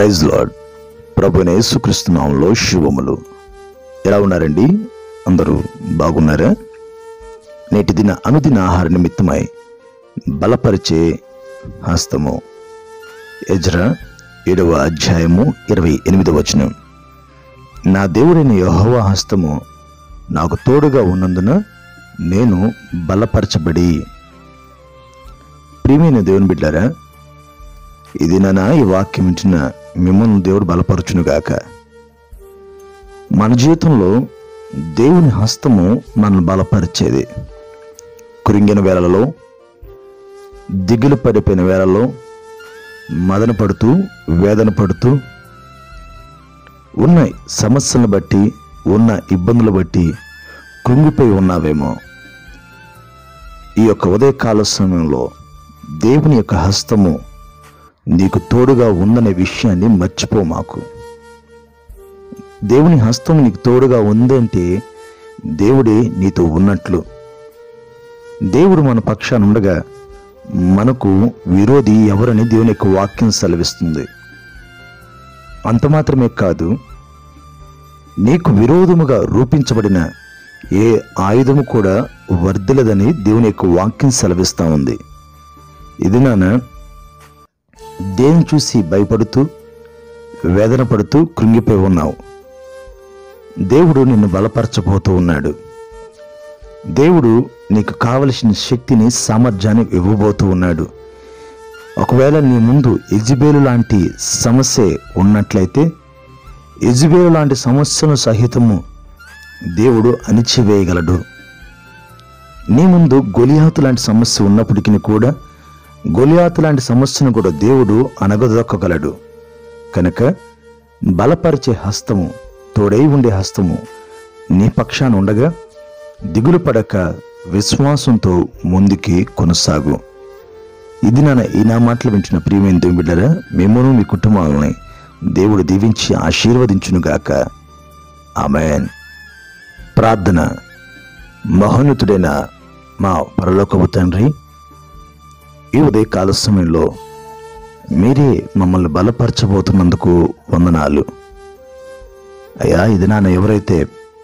praise lord ప్రభు యేసుక్రీస్తునామంలో శుభములు ఎలా ఉన్నారండి అందరూ బాగున్నారా నేటి దిన అనుదిన ఆహార నిమిత్తమై బలపరిచే హస్తము ఎజ్రా ఏడవ అధ్యాయము ఇరవై ఎనిమిదవ వచనం నా దేవుడైన యెహోవా హస్తము నాకు తోడుగా ఉన్నందున నేను బలపరచబడి ప్రియమైన దేవుని బిడ్డారా ఇది నా ఈ వాక్యం వింటున్న మిమ్మల్ని దేవుడు బలపరచునుగాక మన జీవితంలో దేవుని హస్తము మనల్ని బలపరిచేది కురింగిన వేళలలో దిగులు పడిపోయిన వేళలో మదన పడుతూ వేదన పడుతూ ఉన్న సమస్యలను బట్టి ఉన్న ఇబ్బందులు బట్టి కృంగిపోయి ఉన్నావేమో ఈ యొక్క ఉదయకాల సమయంలో దేవుని యొక్క హస్తము నీకు తోడుగా ఉందనే విషయాన్ని మర్చిపో మాకు దేవుని హస్తం నీకు తోడుగా ఉందంటే దేవుడే నీతో ఉన్నట్లు దేవుడు మన పక్షాన ఉండగా మనకు విరోధి ఎవరని దేవుని యొక్క వాక్యం సెలవిస్తుంది అంత మాత్రమే కాదు నీకు విరోధముగా రూపించబడిన ఏ ఆయుధము కూడా వర్ధిలదని దేవుని యొక్క వాక్యం సెలవిస్తా ఉంది ఇది నాన్న దేని చూసి భయపడుతూ వేదన పడుతూ కృంగిపోయి ఉన్నావు దేవుడు నిన్ను బలపరచబోతూ ఉన్నాడు దేవుడు నీకు కావలసిన శక్తిని సామర్థ్యాన్ని ఇవ్వబోతూ ఉన్నాడు ఒకవేళ నీ ముందు ఎజిబేలు లాంటి సమస్య ఉన్నట్లయితే ఎజిబేలు లాంటి సమస్యను సహితము దేవుడు అణిచివేయగలడు నీ ముందు గొలియాతు లాంటి సమస్య ఉన్నప్పటికీ కూడా గొలియాతు లాంటి సమస్యను కూడా దేవుడు అనగదొక్కగలడు కనుక బలపరిచే హస్తము తోడై ఉండే హస్తము నీ పక్షాన ఉండగా దిగులు పడక విశ్వాసంతో ముందుకి కొనసాగు ఇది నా ఈ నా మాటలు వింటున్న ప్రియమైన దేవుని బిడ్డరా మిమ్మల్ని మీ కుటుంబాలని దేవుడు దీవించి ఆశీర్వదించునుగాక ఆమెన్ ప్రార్థన మహోన్నతుడైన మా పరలోకపు తండ్రి ఈ ఉదయ కాల సమయంలో మీరే మమ్మల్ని బలపరచబోతున్నందుకు వందనాలు అయ్యా ఇది నాన్న ఎవరైతే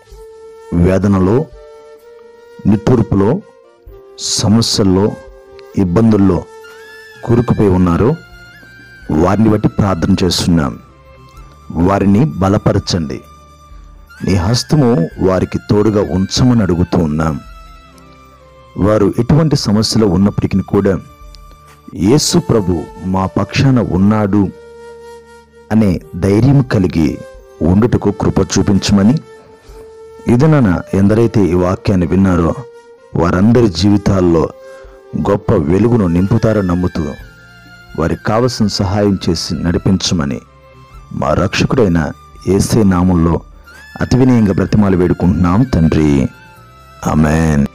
వేదనలో నిట్టూర్పులో సమస్యల్లో ఇబ్బందుల్లో కూరుకుపోయి ఉన్నారో వారిని బట్టి ప్రార్థన చేస్తున్నాం వారిని బలపరచండి నీ హస్తము వారికి తోడుగా ఉంచమని అడుగుతూ ఉన్నాం వారు ఎటువంటి సమస్యలో ఉన్నప్పటికీ కూడా యేసు ప్రభు మా పక్షాన ఉన్నాడు అనే ధైర్యం కలిగి ఉండుటకు కృప చూపించమని ఇదనన ఎందరైతే ఈ వాక్యాన్ని విన్నారో వారందరి జీవితాల్లో గొప్ప వెలుగును నింపుతారని నమ్ముతూ వారికి కావలసిన సహాయం చేసి నడిపించమని మా రక్షకుడైన ఏసే నామంలో అతి వినయంగా బ్రతిమాలు వేడుకుంటున్నాం తండ్రి ఆమెన్